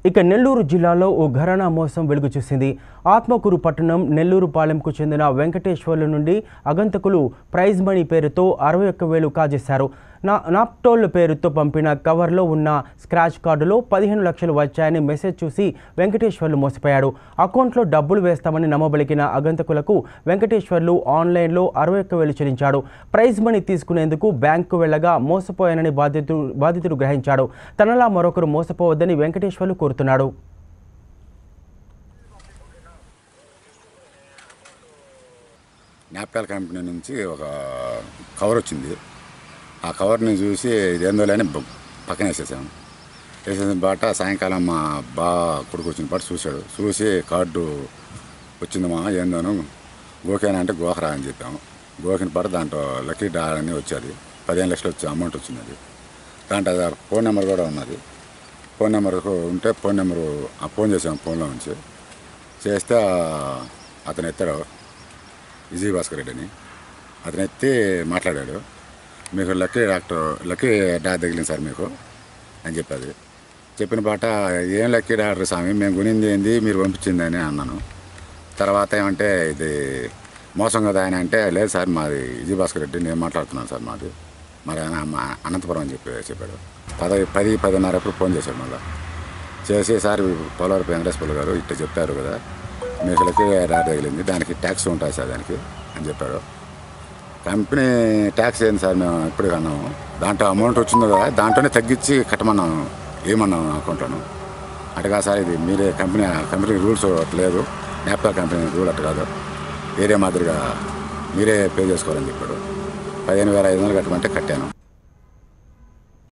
ఇక నెల్లూరు జిల్లాలో ఓ ఘరానా మోసం వెలుగు చూసింది ఆత్మకూరు పట్టణం నెల్లూరు పాలెంకు చెందిన వెంకటేశ్వర్లు నుండి అగంతకులు ప్రైజ్ మనీ పేరుతో అరవై ఒక్క వేలు కాజేశారు నా నాప్టోల్ పేరుతో పంపిన కవర్లో ఉన్న స్క్రాచ్ కార్డులో పదిహేను లక్షలు వచ్చాయని మెసేజ్ చూసి వెంకటేశ్వర్లు మోసపోయాడు అకౌంట్లో డబ్బులు వేస్తామని నమ్మబలికిన అగంతకులకు వెంకటేశ్వర్లు ఆన్లైన్లో అరవై ఒక్క వేలు చెల్లించాడు ప్రైజ్ మనీ తీసుకునేందుకు బ్యాంకు వెళ్ళగా మోసపోయానని బాధితుడు బాధితుడు గ్రహించాడు తనలా మరొకరు మోసపోవద్దని వెంకటేశ్వర్లు కోరుతున్నాడు నాప్కాల్ కంపెనీ నుంచి ఒక కవర్ వచ్చింది ఆ కవర్ని చూసి ఇదేందో లేని బ- పక్కన వేసేసాము వేసేసిన బాట సాయంకాలం మా బా కొడుకు వచ్చిన పాట చూశాడు చూసి కార్డు వచ్చిందమ్మా ఏందోను గోకేనా అంటే గోకరా అని చెప్పాము గోకిన పాట దాంట్లో లక్కీ డా అని వచ్చేది పదిహేను లక్షలు వచ్చే అమౌంట్ వచ్చినది దాంట్లో అది ఫోన్ నెంబర్ కూడా ఉన్నది ఫోన్ నెంబర్ ఉంటే ఫోన్ నెంబరు ఆ ఫోన్ చేసాము ఫోన్లో నుంచి చేస్తే ఆ- అతను ఎత్తాడు విజయ్ భాస్కర్ రెడ్డి అని అతను ఎత్తి మాట్లాడాడు మీకు లక్కీ డాక్టర్ లక్కీ డా తగిలింది సార్ మీకు అని చెప్పాది చెప్పిన పాట ఏం లక్కీ డాక్టర్ స్వామి మేము కొనింది ఏంది మీరు పంపించింది అని అన్నాను తర్వాత ఏమంటే ఇది మోసం కదా ఆయన అంటే లేదు సార్ మాది విజయ్ భాస్కర్ రెడ్డి నేను మాట్లాడుతున్నాను సార్ మాది మరి ఆయన మా అనంతపురం అని చెప్పి చెప్పాడు పది పది పదిన్నరకు ఫోన్ చేశాడు మళ్ళీ చేసి సార్ పోలవరం వెంకటేశ్వర గారు ఇట్లా చెప్పారు కదా మీకు లెక్క రా తగిలింది దానికి ట్యాక్స్ ఉంటుంది సార్ దానికి అని చెప్పాడు కంపెనీ ట్యాక్స్ ఏంది సార్ మేము ఇప్పుడు కన్నాము దాంట్లో అమౌంట్ వచ్చింది కదా దాంట్లోనే తగ్గించి కట్టమన్నాం ఏమన్నాం అకౌంట్లోను అటుగా సార్ ఇది మీరే కంపెనీ కంపెనీ రూల్స్ అట్లా లేదు న్యాప్కా కంపెనీ రూల్ అట్లా కాదు వేరే మాదిరిగా మీరే పే చేసుకోవాలని చెప్పాడు పదిహేను వేల ఐదు వందలు కట్టమంటే కట్టాను